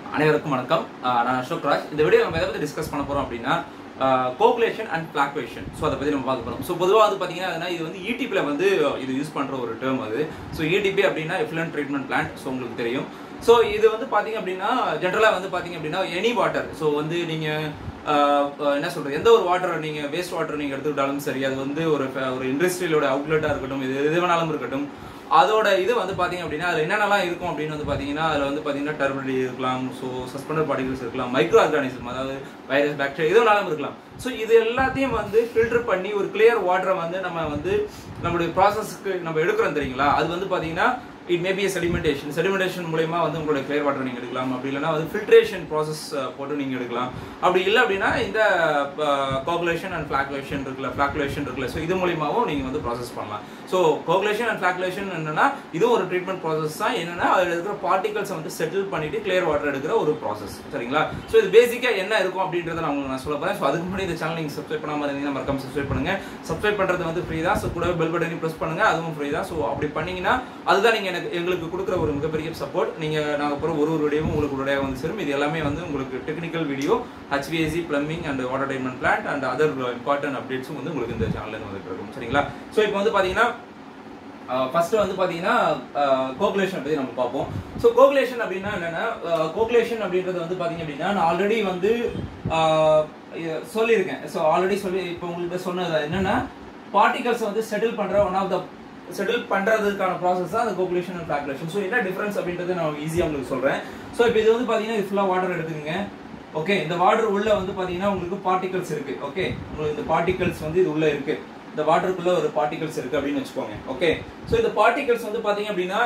அனைவருக்கும் வணக்கம் ஆஹ் நான் அசோக் ராஜ் இந்த வீடியோ நம்ம எதை பற்றி டிஸ்கஸ் பண்ண போறோம் அப்படின்னா கோகுலேஷன் அண்ட் ஃபிளாக்வேஷன் ஸோ அதை பற்றி நம்ம பார்க்க போகிறோம் ஸோ பொதுவாக வந்து பார்த்தீங்கன்னா அதுனா இது வந்து ஈடிபியில் வந்து இது யூஸ் பண்ணுற ஒரு டேர்ம் அது ஸோ ஈடிபி அப்படின்னா எஃப்ளன் ட்ரீட்மெண்ட் பிளான்ட் ஸோ உங்களுக்கு தெரியும் ஸோ இது வந்து பார்த்தீங்க அப்படின்னா ஜென்ரலாக வந்து பார்த்தீங்க அப்படின்னா எனி வாட்டர் ஸோ வந்து நீங்கள் என்ன சொல்றது எந்த ஒரு வாட்டர் நீங்க வேஸ்ட் வாட்டர் நீங்க எடுத்துக்கிட்டாலும் சரி அது வந்து ஒரு fa- ஒரு இண்டஸ்ட்ரியிலோட அவுட்லெட்டா இருக்கட்டும் இது எது வேணாலும் இருக்கட்டும் அதோட இது வந்து பாத்தீங்க அப்படின்னா அதுல என்னென்னலாம் இருக்கும் அப்படின்னு வந்து பாத்தீங்கன்னா அதுல வந்து பாத்தீங்கன்னா டர்படி இருக்கலாம் ஸோ சஸ்பெண்டட் பார்ட்டிகல்ஸ் இருக்கலாம் மைக்ரோ ஆர்கானிசம் அதாவது வைரஸ் பாக்டீரியா எது வேணாலும் இருக்கலாம் ஸோ இது எல்லாத்தையும் வந்து ஃபில்டர் பண்ணி ஒரு கிளியர் வாட்டரை வந்து நம்ம வந்து நம்மளுடைய ப்ராசஸ்க்கு நம்ம எடுக்கிறோம் தெரியுங்களா அது வந்து பாத்தீங்கன்னா it may be sedimentation sedimentation மூலயமா வந்து உங்களோட கிளியர் வாட்டர் நீங்க எடுக்கலாம் அப்படி இல்லைன்னா வந்து ஃபில்ட்ரேஷன் ப்ராசஸ் போட்டு நீங்க எடுக்கலாம் அப்படி இல்லை அப்படின்னா இந்த கோகுலேஷன் அண்ட் ஃபிளாக்குலேஷன் இருக்குல்ல ஃபிளாக்குலேஷன் இருக்குல்ல ஸோ இது மூலியமாவும் நீங்க வந்து ப்ராசஸ் பண்ணலாம் ஸோ கோகுலேஷன் அண்ட் ஃபிளாக்குலேஷன் என்னன்னா இதுவும் ஒரு ட்ரீட்மெண்ட் ப்ராசஸ் தான் என்னன்னா அதில் இருக்கிற பார்ட்டிகல்ஸை வந்து செட்டில் பண்ணிட்டு கிளியர் வாட்டர் எடுக்கிற ஒரு ப்ராசஸ் சரிங்களா ஸோ இது பேசிக்கா என்ன இருக்கும் அப்படின்றத நான் உங்களுக்கு நான் சொல்ல போறேன் ஸோ அதுக்கு முன்னாடி இந்த சேனல் நீங்க சப்ஸ்கிரைப் பண்ணாம இருந்தீங்கன்னா மறக்காம சப்ஸ்கிரைப் பண்ணுங்க சப்ஸ்கிரைப் பண்றது வந்து ஃப்ரீ தான் ஸோ கூட பெல் பட்டனையும் ப்ரெஸ் பண்ணுங்க அதுவும் ஃப்ரீ தான் ஸோ அப்படி பண்ணீங்கன்னா அதுதான் நீங்க எனக்கு எங்களுக்கு கொடுக்குற ஒரு மிகப்பெரிய சப்போர்ட் நீங்க நாங்க அப்புறம் ஒரு ஒரு வீடியோவும் உங்களுக்கு உடைய வந்து சேரும் இது எல்லாமே வந்து உங்களுக்கு technical video HVAC plumbing and water treatment plant and other important அப்டேட்ஸும் வந்து உங்களுக்கு இந்த சேனல்ல இருந்து வந்துட்டு இருக்கும் சரிங்களா ஸோ இப்போ வந்து பாத்தீங்கன்னா ஃபர்ஸ்ட் வந்து பாத்தீங்கன்னா கோகுலேஷன் பத்தி நம்ம பார்ப்போம் ஸோ கோகுலேஷன் அப்படின்னா என்னன்னா கோகுலேஷன் அப்படின்றது வந்து பாத்தீங்க அப்படின்னா நான் ஆல்ரெடி வந்து ஆஹ், இது சொல்லியிருக்கேன் ஸோ ஆல்ரெடி சொல்லி இப்போ உங்களுக்கு சொன்னது என்னன்னா பார்ட்டிகல்ஸ் வந்து செட்டில் பண்ற ஒன் ஆஃப் த செட்டில் பண்றதுக்கான ப்ராசஸ் தான் அந்த கோகுலேஷன் அண்ட் ஃபிளாகுலேஷன் ஸோ என்ன டிஃபரன்ஸ் அப்படின்றது நான் ஈஸியாக உங்களுக்கு சொல்றேன் ஸோ இப்போ இது வந்து பாத்தீங்கன்னா இது ஃபுல்லாக வாட்டர் எடுத்துக்கங்க ஓகே இந்த வாட்டர் உள்ள வந்து பாத்தீங்கன்னா உங்களுக்கு பார்ட்டிகல்ஸ் இருக்கு ஓகே உங்களுக்கு இந்த பார்ட்டிகல்ஸ் வந்து இது உள்ள இருக்கு இந்த வாட்டருக்குள்ள ஒரு பார்ட்டிகல்ஸ் இருக்கு அப்படின்னு வச்சுக்கோங்க ஓகே ஸோ இந்த பார்ட்டிகல்ஸ் வந்து பாத்தீங்க அப்படின்னா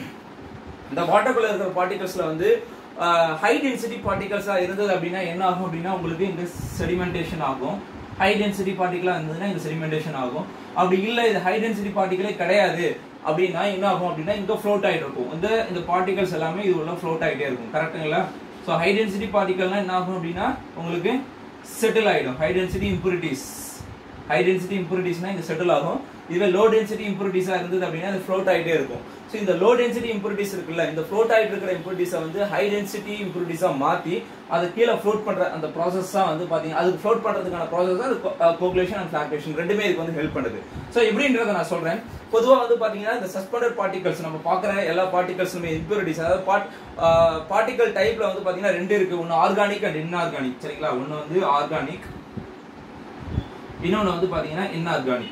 இந்த வாட்டருக்குள்ள இருக்கிற பார்ட்டிகல்ஸ்ல வந்து ஹை டென்சிட்டி பார்ட்டிகல்ஸா இருந்தது அப்படின்னா என்ன ஆகும் அப்படின்னா உங்களுக்கு இந்த செடிமெண்டேஷன் ஆகும் ஹை டென்சிட்டி பார்ட்டிகலா இருந்ததுன்னா இந்த செடிமெண்டேஷன் ஆகும் அப்படி இல்ல இது ஹை டென்சிட்டி பார்ட்டிகளே கிடையாது அப்படின்னா என்ன ஆகும் அப்படின்னா இங்க ஃப்ளோட் ஆயிட்டு இருக்கும் இந்த இந்த பார்ட்டிகல்ஸ் எல்லாமே இது உள்ள ஃப்ளோட் ஆயிட்டே இருக்கும் கரெக்ட்டுங்களா ஸோ ஹை டென்சிட்டி பார்ட்டிகல்னா என்ன ஆகும் அப்படின்னா உங்களுக்கு செட்டில் ஆயிடும் high density impurities high density இம்புரிட்டிஸ்னா இங்க செட்டில் ஆகும் இதுவே லோ டென்சிட்டி இம்புரிட்டிஸா இருந்தது அப்படின்னா அது ஃப்ளோட் ஆயிட்டே இருக்கும் ஸோ இந்த லோ டென்சிட்டி இம்புரிட்டிஸ் இருக்குல்ல இந்த ஃப்ளோட் ஆயிட்டு இருக்கிற இம்புரிட்டிஸை வந்து ஹை டென்சிட்டி இம்புரிட்டிஸா மாத்தி அதை கீழே ஃப்ளோட் பண்ற அந்த ப்ராசஸ் தான் வந்து பாத்தீங்க அதுக்கு ஃப்ளோட் பண்றதுக்கான ப்ராசஸ் தான் கோகுலேஷன் அண்ட் ஃபிளாக்டேஷன் ரெண்டுமே இதுக்கு வந்து ஹெல்ப் பண்ணுது ஸோ எப்படின்றத நான் சொல்றேன் பொதுவா வந்து பாத்தீங்கன்னா இந்த சஸ்பெண்டட் பார்ட்டிகல்ஸ் நம்ம பார்க்குற எல்லா பார்ட்டிகல்ஸுமே இம்புரிட்டிஸ் அதாவது பார்ட் பார்ட்டிகல் டைப்ல வந்து பாத்தீங்கன்னா ரெண்டு இருக்கு ஒன்னு ஆர்கானிக் அண்ட் இன்ஆர்கானிக் சரிங்களா ஒன்னு வந்து ஆர்கானிக் இன்னொன்னு வந்து பாத்தீங்கன்னா இன்ஆர்கானிக்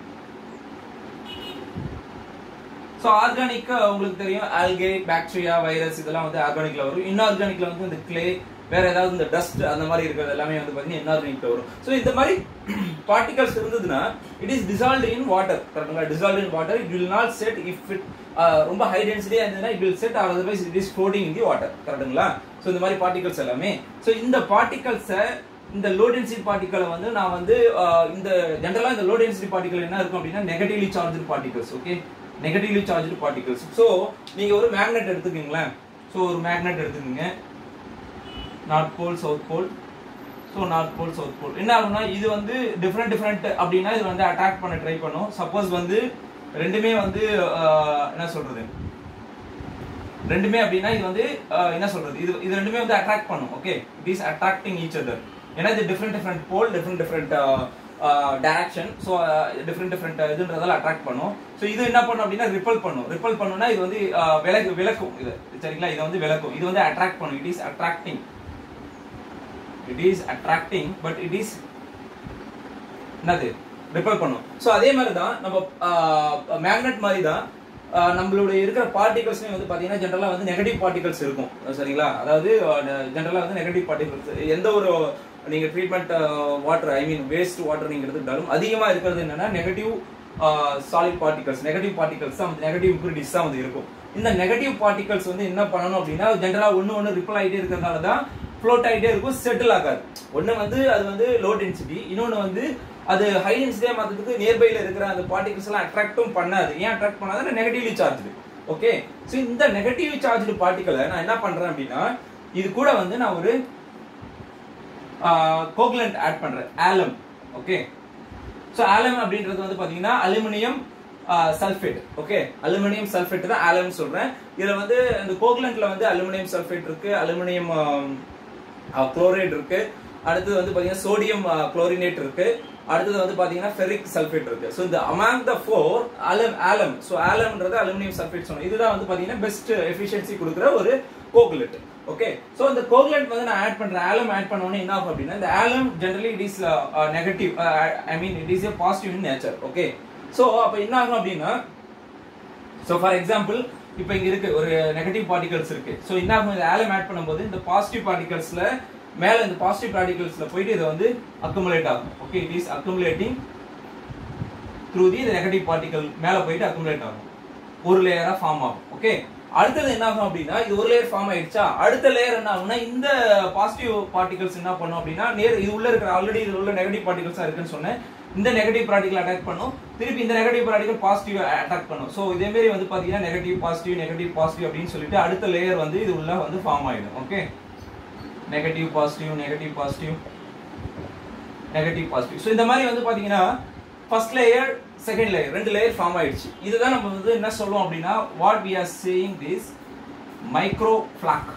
ஸோ ஆர்கானிக் உங்களுக்கு தெரியும் ஆல்கே பாக்டீரியா வைரஸ் இதெல்லாம் வந்து ஆர்கானிக்ல வரும் இன்ஆர்கானிக்ல வந்து இந்த கிளே வேற ஏதாவது இந்த டஸ்ட் அந்த மாதிரி இருக்கிறது எல்லாமே வந்து பாத்தீங்கன்னா இன்ஆர்கானிக்ல வரும் ஸோ இந்த மாதிரி பார்ட்டிகல்ஸ் இருந்ததுன்னா it is dissolved in water கரெக்டுங்களா dissolve in water it will not set if it ரொம்ப ஹை டென்சிட்டியா இருந்ததுன்னா it will set or otherwise it is floating in the water கரெக்டுங்களா ஸோ இந்த மாதிரி பார்ட்டிகல்ஸ் எல்லாமே ஸோ இந்த பார்ட்டிகல்ஸை இந்த லோ டென்சிட்டி பார்ட்டிகளை வந்து நான் வந்து ஆஹ், இந்த ஜென்ரலா இந்த லோ டென்சிட்டி பார்ட்டிகல் என்ன இருக்கும் அப்படின்னா negatively charge particles okay negatively charge particles so நீங்க ஒரு மேக்னெட் எடுத்துக்கீங்களேன் ஸோ ஒரு மேக்னெட் எடுத்துக்கோங்க north pole south pole so north pole south pole என்ன ஆகும்னா இது வந்து டிஃப்ரெண்ட் டிஃப்ரெண்ட் அப்படின்னா இது வந்து அட்டாக் பண்ண ட்ரை பண்ணும் சப்போஸ் வந்து ரெண்டுமே வந்து ஆஹ், என்ன சொல்றது ரெண்டுமே அப்படின்னா இது வந்து அஹ், என்ன சொல்றது இது இது ரெண்டுமே வந்து அட்ராக்ட் பண்ணும் okay it is attracting each other ஏன்னா இது different different pole different different direction so different different இதுன்றதால அட்ராக்ட் பண்ணும் ஸோ இது என்ன பண்ணும் அப்படின்னா ரிப்பல் பண்ணும் ரிப்பல் பண்ணும்னா இது வந்து அஹ், விலக்கு விளக்கும் இது சரிங்களா இது வந்து விளக்கும் இது வந்து அட்ராக்ட் பண்ணும் it is attracting it is attracting but it is என்னது ரிப்பல் பண்ணும் ஸோ அதே மாதிரி தான் நம்ம மேக்னெட் மாதிரி தான் ஆஹ் நம்மளுடைய இருக்கிற பார்ட்டிகல்ஸ்மே வந்து பாத்தீங்கன்னா ஜென்ரலா வந்து நெகட்டிவ் பார்ட்டிகல்ஸ் இருக்கும் சரிங்களா அதாவது ஜென்ரலா வந்து நெகட்டிவ் பார்ட்டிகல்ஸ் எந்த ஒரு நீங்க treatment water I mean waste water நீங்க எடுத்துக்கிட்டாலும் அதிகமா இருக்கிறது என்னன்னா negative solid particles negative particles தான் வந்து நெகட்டிவ் இம்ப்யூரிட்டிஸ் தான் வந்து இருக்கும் இந்த நெகட்டிவ் பார்ட்டிகல்ஸ் வந்து என்ன பண்ணணும் அப்படின்னா ஜென்ரலா ஒன்னு ஒன்னு ரிப்பல் ஆகிட்டே இருக்கிறதுனால தான் ஃப்ளோட் ஆகிட்டே இருக்கும் செட்டில் ஆகாது ஒன்னு வந்து அது வந்து லோ டென்சிட்டி இன்னொன்னு வந்து அது ஹை டென்சிட்டியா மாத்ததுக்கு நியர்பைல இருக்கிற அந்த பார்ட்டிகல்ஸ் எல்லாம் அட்ராக்டும் பண்ணாது ஏன் அட்ராக்ட் பண்ணாது நெகட்டிவ்லி சார்ஜ் ஓகே ஸோ இந்த நெகட்டிவ் சார்ஜ் பார்ட்டிகலை நான் என்ன பண்றேன் அப்படின்னா இது கூட வந்து நான் ஒரு கோகுலண்ட் ஆட் பண்றேன் ஆலம் ஓகே ஸோ ஆலம் அப்படின்றது வந்து பாத்தீங்கன்னா aluminium sulphate okay aluminium sulphate தான் ஆலம் சொல்றேன் இதுல வந்து இந்த கோகுலண்ட்ல வந்து அலுமினியம் சல்ஃபேட் இருக்கு அலுமினியம் குளோரைட் இருக்கு அடுத்தது வந்து பாத்தீங்கன்னா சோடியம் குளோரினேட் இருக்கு அடுத்தது வந்து பாத்தீங்கன்னா ஃபெரிக் சல்ஃபேட் இருக்கு ஸோ இந்த among the four alum alum so ஆலம்ன்றது அலுமினியம் சல்ஃபேட் சொன்னோம் இதுதான் வந்து பாத்தீங்கன்னா பெஸ்ட் எஃபிஷியன்சி கொடுக்குற ஒரு கோகுலெட் ஓகே ஸோ இந்த கோகுலெட் வந்து நான் ஆட் பண்றேன் ஆலம் ஆட் பண்ணோன்னு என்ன ஆகும் அப்படின்னா இந்த alum generally it is negative I mean it is a positive in nature okay so அப்போ என்ன ஆகும் அப்படின்னா ஸோ ஃபார் எக்ஸாம்பிள் இப்போ இங்க இருக்கு ஒரு நெகட்டிவ் பார்ட்டிகல்ஸ் இருக்கு ஸோ என்ன ஆகும் இந்த ஆலம் ஆட் பண்ணும்போது இந்த பாசிட்டிவ் பார்ட்டிகல்ஸ்ல மேல இந்த பாசிட்டிவ் பார்ட்டிகல்ஸ்ல போயிட்டு இது வந்து அக்குமுலேட் ஆகும் okay it is accumulating through the negative particle மேல போயிட்டு அக்குமுலேட் ஆகும் ஒரு லேயரா ஃபார்ம் ஆகும் ஓகே அடுத்தது என்ன ஆகும் அப்படின்னா இது ஒரு லேயர் ஃபார்ம் ஆயிடுச்சா அடுத்த லேயர் என்ன ஆகும்னா இந்த பாசிட்டிவ் பார்ட்டிகல்ஸ் என்ன பண்ணும் அப்படின்னா நேர் இது உள்ள இருக்கிற ஆல்ரெடி இது உள்ள நெகட்டிவ் பார்ட்டிகல்ஸ் இருக்குன்னு சொன்னேன் இந்த நெகட்டிவ் பார்ட்டிகல் அட்டாக் பண்ணும் திருப்பி இந்த நெகட்டிவ் பார்ட்டிகல் பாசிட்டிவ் அட்டாக் பண்ணும் ஸோ இதே மாதிரி வந்து பாத்தீங்கன்னா நெகட்டிவ் பாசிட்டிவ் நெகட்டிவ் பாசிட்டிவ் அப்படின்னு சொல்லிட்டு அடுத்த லேயர் வந்து இது உள்ள வந்து ஃபார்ம் ஆயிடும் okay negative positive negative positive negative positive so இந்த மாதிரி வந்து பாத்தீங்கன்னா ஃபர்ஸ்ட் லேயர் செகண்ட் லேயர் ரெண்டு லேயர் ஃபார்ம் ஆயிடுச்சு இதுதான் நம்ம வந்து என்ன சொல்லுவோம் அப்படின்னா what we are saying this micro floc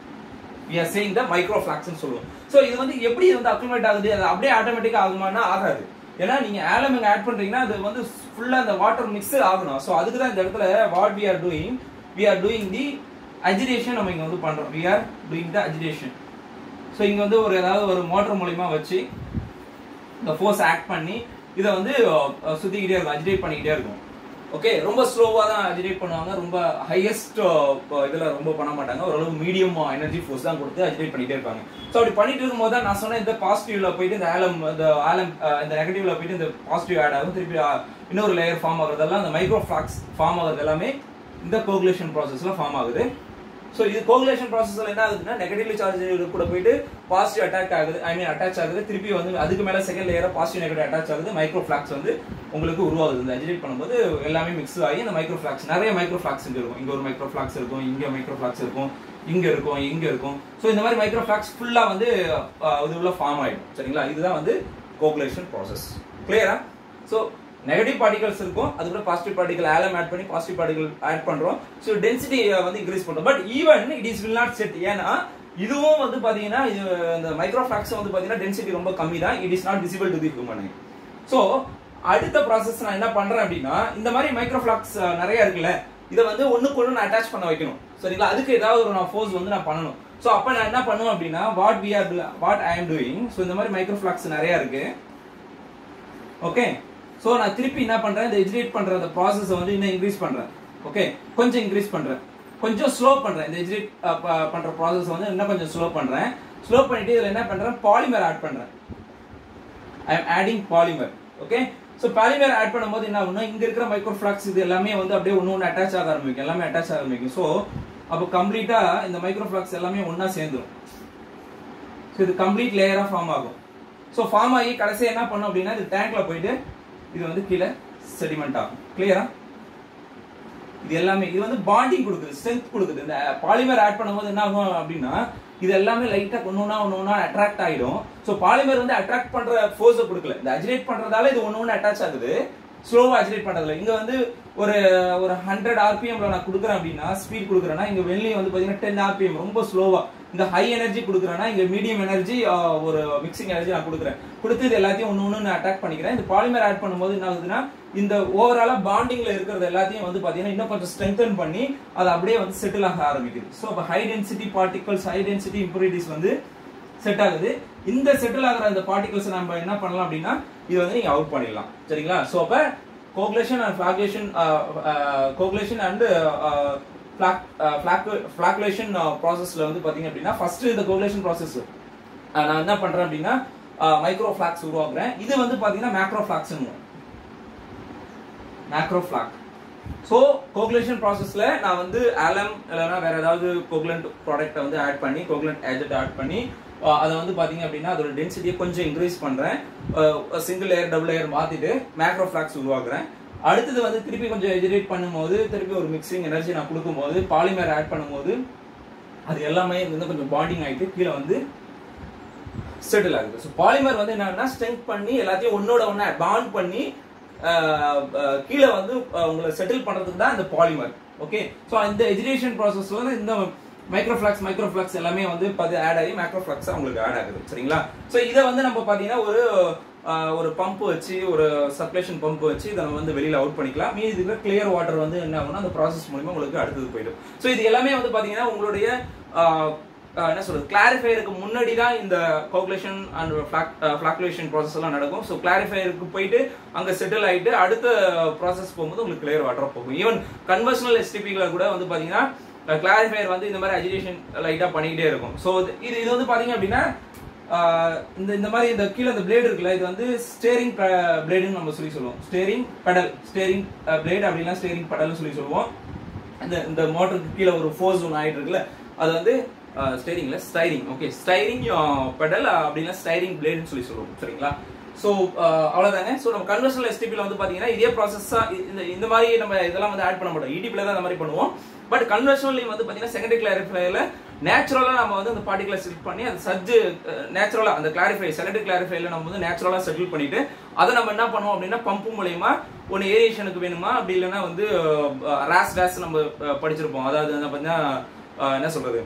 we are saying the micro ஃபிளாக்ஸ்னு சொல்லுவோம் ஸோ இது வந்து எப்படி வந்து அக்குமுலேட் ஆகுது அது அப்படியே ஆட்டோமேட்டிக்கா ஆகுமானா ஆகாது ஏன்னா நீங்க ஆலம் இங்க ஆட் பண்றீங்கன்னா அது வந்து ஃபுல்லா அந்த வாட்டர் மிக்ஸ் ஆகணும் ஸோ அதுக்கு தான் இந்த இடத்துல what we are doing we are doing the agitation நம்ம இங்க வந்து பண்றோம் we are doing the agitation so இங்க வந்து ஒரு ஏதாவது ஒரு மோட்டர் மூலியமா வச்சு இந்த ஃபோர்ஸ் ஆக்ட் பண்ணி இதை வந்து அஹ், சுத்திக்கிட்டே இருக்கும் அஜிடேட் பண்ணிக்கிட்டே இருக்கும் ஓகே ரொம்ப ஸ்லோவா தான் அஜிடேட் பண்ணுவாங்க ரொம்ப ஹையஸ்ட் இதுல ரொம்ப பண்ண மாட்டாங்க ஓரளவு மீடியம் எனர்ஜி ஃபோர்ஸ் தான் கொடுத்து அஜிடேட் பண்ணிட்டே இருப்பாங்க ஸோ அப்படி பண்ணிட்டு இருக்கும்போது தான் நான் சொன்னேன் இந்த பாசிட்டிவ்ல போயிட்டு இந்த ஆலம் இந்த ஆலம் அஹ், இந்த நெகட்டிவ்ல போயிட்டு இந்த பாசிட்டிவ் ஆட் ஆகும் திருப்பி அஹ், இன்னொரு லேயர் ஃபார்ம் ஆகுறதெல்லாம் அந்த மைக்ரோ ஃபிளாக்ஸ் ஃபார்ம் ஆகுறது எல்லாமே இந்த கோகுலேஷன் ப்ராசஸ்ல ஃபார்ம் ஆகுது ஸோ இது கோகுலேஷன் ப்ராசஸ்ல என்ன ஆகுதுன்னா நெகட்டிவ்லி சார்ஜ் கூட போயிட்டு பாசிட்டிவ் அட்டாக் ஆகுது ஐ மீன் அட்டாச் ஆகுது திருப்பி வந்து அதுக்கு மேல செகண்ட் லேயரா பாசிட்டிவ் நெகட்டிவ் அட்டாச் ஆகுது மைக்ரோ ஃபிளாக்ஸ் வந்து உங்களுக்கு உருவாகுது இந்த அஜிடேட் பண்ணும்போது எல்லாமே மிக்ஸ் ஆகி இந்த மைக்ரோ ஃபிளாக்ஸ் நிறைய மைக்ரோ ஃபிளாக்ஸ் இங்க இருக்கும் இங்க ஒரு மைக்ரோ ஃபிளாக்ஸ் இருக்கும் இங்க மைக்ரோ ஃபிளாக்ஸ் இருக்கும் இங்க இருக்கும் இங்க இருக்கும் ஸோ இந்த மாதிரி மைக்ரோ ஃபிளாக்ஸ் ஃபுல்லா வந்து அஹ், இது உள்ள ஃபார்ம் ஆயிடும் சரிங்களா இதுதான் வந்து கோகுலேஷன் ப்ராசஸ் கிளியரா ஸோ நெகட்டிவ் பார்ட்டிகல்ஸ் இருக்கும் அதுக்கப்புறம் பாசிட்டிவ் பார்ட்டிகல் ஆலம் ஆட் பண்ணி பாசிட்டிவ் பார்ட்டிகல் ஆட் பண்றோம் ஸோ டென்சிட்டி வந்து இன்க்ரீஸ் பண்றோம் but even it is will not set ஏன்னா இதுவும் வந்து பாத்தீங்கன்னா இது இந்த மைக்ரோ ஃபிளாக்ஸ் வந்து பாத்தீங்கன்னா டென்சிட்டி ரொம்ப கம்மி தான் it is not visible to the human so அடுத்த ப்ராசஸ் நான் என்ன பண்றேன் அப்படின்னா இந்த மாதிரி மைக்ரோ ஃபிளாக்ஸ் நிறைய இருக்குல்ல இதை வந்து ஒண்ணுக்கு ஒண்ணு நான் அட்டாச் பண்ண வைக்கணும் சரிங்களா அதுக்கு ஏதாவது ஒரு நான் ஃபோர்ஸ் வந்து நான் பண்ணணும் ஸோ அப்ப நான் என்ன பண்ணுவேன் அப்படின்னா what we are what I am doing so இந்த மாதிரி மைக்ரோ ஃபிளாக்ஸ் நிறைய இருக்கு ஓகே ஸோ நான் திருப்பி என்ன பண்றேன் இந்த எஜிடேட் பண்ற அந்த ப்ராசஸ் வந்து இன்னும் இன்க்ரீஸ் பண்றேன் ஓகே கொஞ்சம் இன்க்ரீஸ் பண்றேன் கொஞ்சம் ஸ்லோ பண்றேன் இந்த எஜிடேட் பண்ற ப்ராசஸ் வந்து இன்னும் கொஞ்சம் ஸ்லோ பண்றேன் ஸ்லோ பண்ணிட்டு இதுல என்ன பண்றேன் பாலிமர் ஆட் பண்றேன் I am adding polymer okay so polymer add பண்ணும்போது என்ன ஆகும்னா இங்க இருக்கிற மைக்ரோ ஃபிளாக்ஸ் இது எல்லாமே வந்து அப்படியே ஒன்று ஒன்று அட்டாச் ஆக ஆரம்பிக்கும் எல்லாமே அட்டாச் ஆக ஆரம்பிக்கும் ஸோ அப்போ கம்ப்ளீட்டா இந்த மைக்ரோ ஃபிளாக்ஸ் எல்லாமே ஒண்ணா சேர்ந்துரும் ஸோ இது கம்ப்ளீட் லேயரா ஃபார்ம் ஆகும் ஸோ ஃபார்ம் ஆகி கடைசியா என்ன பண்ணும் அப்படின்னா இது டேங்க்ல போயிட்டு இது வந்து கீழே செடிமெண்ட் ஆகும் கிளியரா இது எல்லாமே இது வந்து பாண்டிங் கொடுக்குது ஸ்ட்ரென்த் கொடுக்குது இந்த பாலிமர் ஆட் பண்ணும்போது என்ன ஆகும் அப்படின்னா இது எல்லாமே லைட்டா ஒன்று ஒன்றா ஒன்று ஒன்றா அட்ராக்ட் ஆயிடும் ஸோ பாலிமர் வந்து அட்ராக்ட் பண்ற ஃபோர்ஸை கொடுக்கல இந்த அஜினேட் பண்றதால இது ஒன்று ஒன்று அட்டாச் ஆகுது ஸ்லோவா அஜினேட் பண்றதுல இங்க வந்து ஒரு ஒரு ஹண்ட்ரட் ஆர்பிஎம்ல நான் கொடுக்குறேன் அப்படின்னா ஸ்பீட் கொடுக்குறேன்னா இங்க வெளியே வந்து பாத்தீங்கன்னா டென் ஆர்பிஎம் ரொம்ப ஸ்லோவா இந்த ஹை எனர்ஜி கொடுக்குறேன்னா இங்க மீடியம் எனர்ஜி ஒரு மிக்சிங் எனர்ஜி நான் கொடுக்குறேன் கொடுத்து இது எல்லாத்தையும் ஒன்று ஒன்று நான் அட்டாக் பண்ணிக்கிறேன் இந்த பாலிமர் ஆட் பண்ணும்போது என்ன ஆகுதுன்னா இந்த ஓவராலா பாண்டிங்ல இருக்கிறது எல்லாத்தையும் வந்து பாத்தீங்கன்னா இன்னும் கொஞ்சம் ஸ்ட்ரென்தன் பண்ணி அது அப்படியே வந்து செட்டில் ஆக ஆரம்பிக்குது ஸோ அப்போ high density particles high density impurities வந்து செட் ஆகுது இந்த செட்டில் ஆகிற அந்த பார்ட்டிகல்ஸ் நம்ம என்ன பண்ணலாம் அப்படின்னா இது வந்து நீங்க அவுட் பண்ணிடலாம் சரிங்களா ஸோ அப்ப coagulation and flocculation coagulation and flocculation ப்ராசஸ்ல வந்து பாத்தீங்க அப்படின்னா ஃபர்ஸ்ட் இந்த கோகுலேஷன் ப்ராசஸ் நான் என்ன பண்றேன் அப்படின்னா மைக்ரோ ஃபிளாக்ஸ் உருவாக்குறேன் இது வந்து பாத்தீங்கன்னா macro flocs macro floc so coagulation ப்ராசஸ்ல நான் வந்து ஆலம் இல்லைன்னா வேற ஏதாவது கோகுலண்ட் ப்ராடக்ட்டை வந்து ஆட் பண்ணி கோகுலண்ட் ஏஜெட் ஆட் பண்ணி அஹ், அதை வந்து பாத்தீங்க அப்படின்னா அதோட டென்சிட்டியை கொஞ்சம் இன்க்ரீஸ் பண்றேன் சிங்கிள் லேயர் டபுள் லேயர் மாத்திட்டு மேக்ரோ ஃபிளாக்ஸ் உருவாக்குறேன் அடுத்தது வந்து திருப்பி கொஞ்சம் எஜிடேட் பண்ணும்போது திருப்பி ஒரு மிக்சிங் எனர்ஜி நான் கொடுக்கும்போது பாலிமர் ஆட் பண்ணும்போது அது எல்லாமே வந்து கொஞ்சம் பாண்டிங் ஆயிட்டு கீழே வந்து செட்டில் ஆகுது ஸோ பாலிமர் வந்து என்னன்னா ஸ்ட்ரென்த் பண்ணி எல்லாத்தையும் ஒன்னோட ஒண்ணா பாண்ட் பண்ணி அஹ், அஹ், கீழே வந்து அஹ், உங்களை செட்டில் பண்றதுக்கு தான் இந்த பாலிமர் ஓகே ஸோ இந்த எஜிடேஷன் ப்ராசஸ்ல வந்து இந்த மைக்ரோஃபிளாக்ஸ் மைக்ரோஃபிளாக்ஸ் எல்லாமே வந்து பார்த்து ஆட் ஆகி மைக்ரோஃபிளாக்ஸ் உங்களுக்கு ஆட் ஆகுது சரிங்களா ஸோ இதை வந்து நம்ம பார்த்தீங்கன்னா ஒரு ஆஹ், ஒரு பம்ப் வச்சு ஒரு சர்க்குலேஷன் பம்ப் வச்சு இதை நம்ம வந்து வெளியில அவுட் பண்ணிக்கலாம் மீதி இதுல கிளியர் வாட்டர் வந்து என்ன ஆகும்னா அந்த ப்ராசஸ் மூலியமா உங்களுக்கு அடுத்தது போயிடும் ஸோ இது எல்லாமே வந்து பார்த்தீங்கன்னா உங்களுடைய ஆஹ், ஆஹ், என்ன சொல்றது கிளாரிஃபையருக்கு முன்னாடி தான் இந்த கோகுலேஷன் அண்ட் ஃபிளாக்குலேஷன் ப்ராசஸ் எல்லாம் நடக்கும் ஸோ கிளாரிஃபையருக்கு போயிட்டு அங்க செட்டில் ஆயிட்டு அடுத்த ப்ராசஸ் போகும்போது உங்களுக்கு கிளியர் வாட்டர் போகும் ஈவன் கன்வர்ஷனல் எஸ்டிபிகளை கூட வந்து பாத்தீங்கன்னா கிளாரிஃபையர் வந்து இந்த மாதிரி அஜிடேஷன் லைட்டா பண்ணிக்கிட்டே இருக்கும் ஸோ இது இது வந்து பாத்தீங்க அப்படின்னா ஆஹ், இந்த இந்த மாதிரி இந்த கீழே இந்த பிளேடு இருக்குல்ல இது வந்து ஸ்டேரிங் பிளேடுன்னு நம்ம சொல்லி சொல்லுவோம் ஸ்டேரிங் பெடல் ஸ்டேரிங் பிளேட் அப்படின்னா ஸ்டேரிங் பெடல்னு சொல்லி சொல்லுவோம் இந்த இந்த மோட்டருக்கு கீழே ஒரு ஃபோர்ஸ் ஒன்று ஆயிட்டு இருக்குல்ல அது வந்து ஸ்டைரிங்ல ஸ்டைரிங் ஓகே ஸ்டைரிங் பெடல் அப்படின்னா ஸ்டைரிங் பிளேடுன்னு சொல்லி சொல்லுவோம் சரிங்களா ஸோ அவ்வளோதாங்க ஸோ நம்ம கன்வர்ஷனல் எஸ்டிபியில் வந்து பார்த்தீங்கன்னா இதே ப்ராசஸாக இந்த இந்த மாதிரி நம்ம இதெல்லாம் வந்து ஆட் பண்ண மாட்டோம் இடிபியில் தான் அந்த மாதிரி பண்ணுவோம் பட் கன்வர்ஷனலையும் வந்து பார்த்தீங்கன்னா செகண்டரி கிளாரிஃபைல நேச்சுரலாக நம்ம வந்து அந்த பார்ட்டிகுலர் செட் பண்ணி அந்த சர்ஜ் நேச்சுரலாக அந்த கிளாரிஃபை செகண்டரி கிளாரிஃபைல நம்ம வந்து நேச்சுரலாக செட்டில் பண்ணிட்டு அதை நம்ம என்ன பண்ணுவோம் அப்படின்னா பம்பு மூலயமா ஒன்று ஏரியேஷனுக்கு வேணுமா அப்படி இல்லைன்னா வந்து ரேஸ் ரேஸ் நம்ம அஹ், படிச்சிருப்போம் அதாவது வந்து பார்த்தீங்கன்னா அஹ், என்ன சொல்றது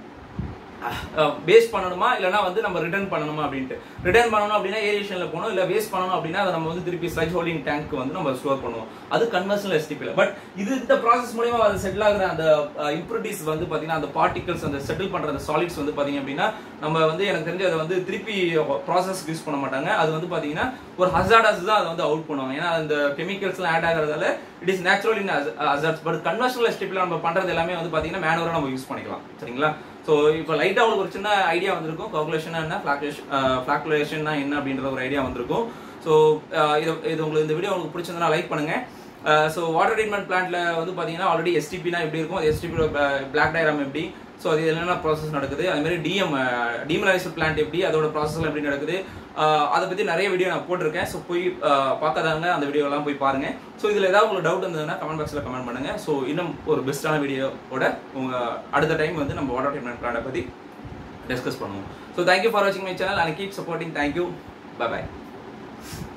வேஸ்ட் பண்ணணுமா இல்லைனா வந்து நம்ம ரிட்டர்ன் பண்ணணுமா அப்படின்ட்டு ரிட்டர்ன் பண்ணணும் அப்படின்னா ஏரியேஷன்ல போகணும் இல்ல வேஸ்ட் பண்ணணும் அப்படின்னா அதை நம்ம வந்து திருப்பி ஸ்லஜ் ஹோல்டிங் டேங்க் வந்து நம்ம ஸ்டோர் பண்ணுவோம் அது கன்வர்ஷனல் எஸ்டிபியில் பட் இது இந்த ப்ராசஸ் மூலியமா அது செட்டில் ஆகுற அந்த இம்ப்ரூட்டிஸ் வந்து பாத்தீங்கன்னா அந்த பார்ட்டிகல்ஸ் அந்த செட்டில் பண்ற அந்த சாலிட்ஸ் வந்து பாத்தீங்க அப்படின்னா நம்ம வந்து எனக்கு தெரிஞ்சு அதை வந்து திருப்பி ப்ராசஸ் யூஸ் பண்ண மாட்டாங்க அது வந்து பாத்தீங்கன்னா ஒரு ஹசார்டஸ் தான் அதை வந்து அவுட் பண்ணுவாங்க ஏன்னா அந்த கெமிக்கல்ஸ் எல்லாம் ஆட் ஆகிறதால it is natural in hazards but conventional எஸ்டிபியில் நம்ம பண்றது எல்லாமே வந்து பாத்தீங்கன்னா மேனுவலா நம்ம யூஸ் பண்ணிக்கலாம் சரிங்களா ஸோ இப்போ லைட்டாக உங்களுக்கு ஒரு சின்ன ஐடியா வந்திருக்கும் கால்குலேஷன் என்ன ஃபிளாக்குலேஷன் ஃபிளாக்குலேஷன் என்ன அப்படின்ற ஒரு ஐடியா வந்திருக்கும் ஸோ இது இது உங்களுக்கு இந்த வீடியோ உங்களுக்கு பிடிச்சிருந்தா லைக் பண்ணுங்க ஸோ வாட்டர் ட்ரீட்மெண்ட் பிளான்ட்ல வந்து பார்த்தீங்கன்னா ஆல்ரெடி எஸ்டிபினா எப்படி இருக்கும் அது எஸ்டிபி பிளாக் டயராம் எப்படி ஸோ அது என்னென்ன ப்ராசஸ் நடக்குது அது மாதிரி டிஎம் டீமலைசர் பிளான்ட் எப்படி அதோட ப்ராசஸ்லாம் எப்படி நடக்குது அஹ் அதை பற்றி நிறைய வீடியோ நான் போட்டிருக்கேன் ஸோ போய் அஹ் பார்க்காதவங்க அந்த வீடியோலாம் போய் பாருங்க ஸோ இதில் ஏதாவது உங்களுக்கு டவுட் இருந்ததுன்னா கமெண்ட் பாக்ஸில் கமெண்ட் பண்ணுங்க ஸோ இன்னும் ஒரு பெஸ்ட்டான வீடியோவோட உங்கள் அடுத்த டைம் வந்து நம்ம வாட்டர் ட்ரீட்மெண்ட் பிளான்ட்டை பற்றி டிஸ்கஸ் பண்ணுவோம் ஸோ தேங்க்யூ ஃபார் வாட்சிங் my channel and keep supporting thank you bye bye